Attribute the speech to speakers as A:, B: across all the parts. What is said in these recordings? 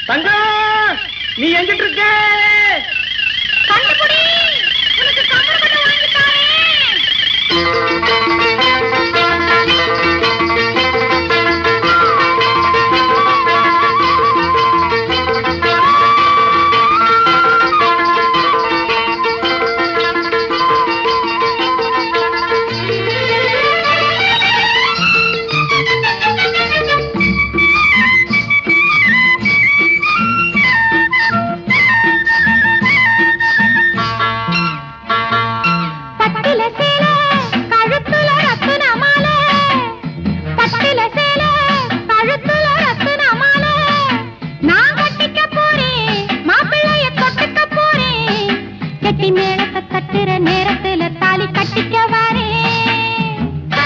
A: தங்கம் நீ எங்கிட்டு இருக்க
B: கண்டுபிடி உனக்கு கம்பளம் கட்ட வாங்கி தாரேன் பட்டுல சேல கழுத்துல ரத்தின மாலை பட்டுல சேல கழுத்துல ரத்தின மாலை நான் கட்டிக்க போறேன் மாப்பிள்ளைய தொட்டுக்க போறேன் கெட்டி மேளத்தை தட்டுற நேரத்துல தாலி கட்டிக்க வரேன்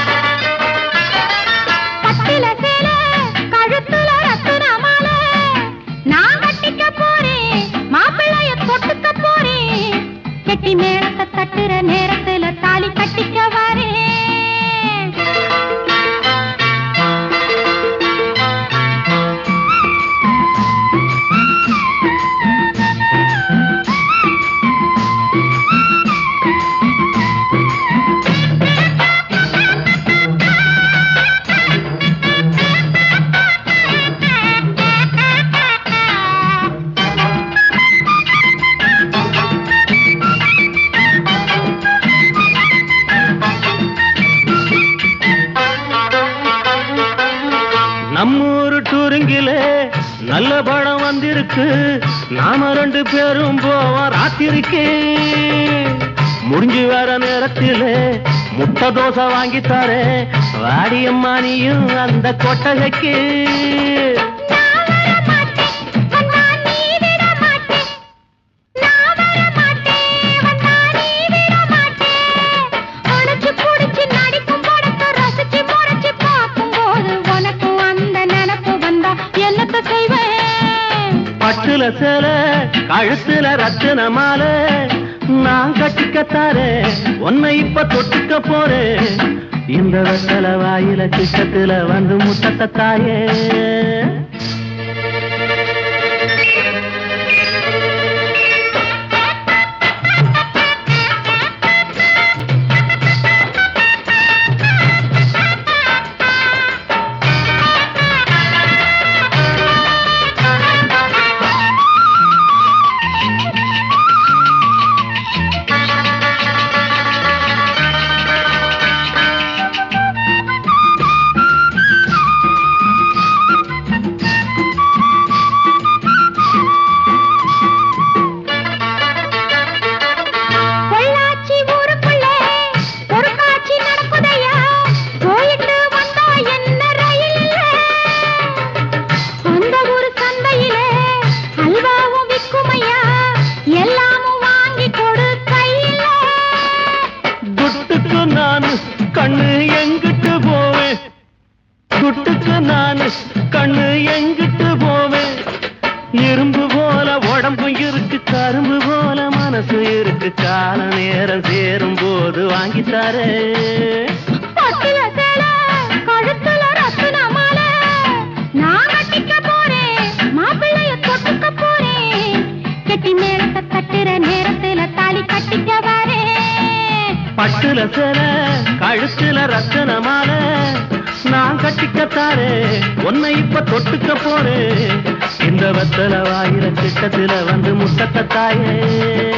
B: பட்டுல சேல கழுத்துல ரத்தின மாலை நான் கட்டிக்க போறேன் மாப்பிள்ளைய தொட்டுக்க போறேன் கெட்டி மேளத்தை தட்டுற நேரத்துல தாலி கட்டிக்க வரேன்
A: நம்மூரு டூரிங்கில நல்ல படம் வந்திருக்கு நாம ரெண்டு பேரும் போவோம் ராத்திரிக்கு முடிஞ்சு வர நேரத்தில முட்டை தோசை வாங்கி தரேன் வாடியம்மா நீயும் அந்த கொட்டகைக்கு
B: நான் வர மாட்டேன் வந்தா நீ விட மாட்டேன் நான் வர மாட்டேன் வந்தா நீ விட மாட்டேன் அணைச்சு புடிச்சு நடிக்கும் படத்தை ரசிச்சு முறைச்சு பார்க்கும்போது உனக்கும் அந்த நினப்பு வந்தா என்னத்த செய்வேன்
A: பட்டுல சேல கழுத்துல ரத்தின மாலை நான் கட்டிக்கத்தாரே உன்னை இப்ப தொட்டுக்க போறேன் இந்த வெத்தல வாயில கிட்டத்துல வந்து முட்டத்தை தாயே
B: பொள்ளாச்சி ஊருக்குள்ளே ஒரு காட்சி நடக்குதையா போயிட்டு வந்தா என்ன ரயில் இல்ல அந்த ஊரு சந்தையிலே அல்வாவும் விக்குமையா எல்லாமும் வாங்கி கொடு கையில
A: துட்டுக்கு நானு கண்ணு எங்கிட்டு போவேன் துட்டுக்கு நானு கண்ணு எங்கிட்டு போவேன் இரும்பு போல உடம்பு இருக்கு கரும்பு போல மனசு இருக்கு கால நேரம் சேரும் போது வாங்கி தரேன்
B: பட்டுல சேல கழுத்துல ரத்தின மாலை நான் கட்டிக்க போறேன் மாப்பிள்ளைய தொட்டுக்க போறேன் கெட்டி மேளத்தை தட்டுற நேரத்துல தாலி கட்டிக்க வரேன்
A: பட்டுல சேல கழுத்துல ரத்தன மாலை நான் கட்டிக்கத்தாரே உன்னை இப்ப தொட்டுக்க போறேன் இந்த வத்தல வாயில கிட்டத்துல வந்து முட்டத்தை தாயே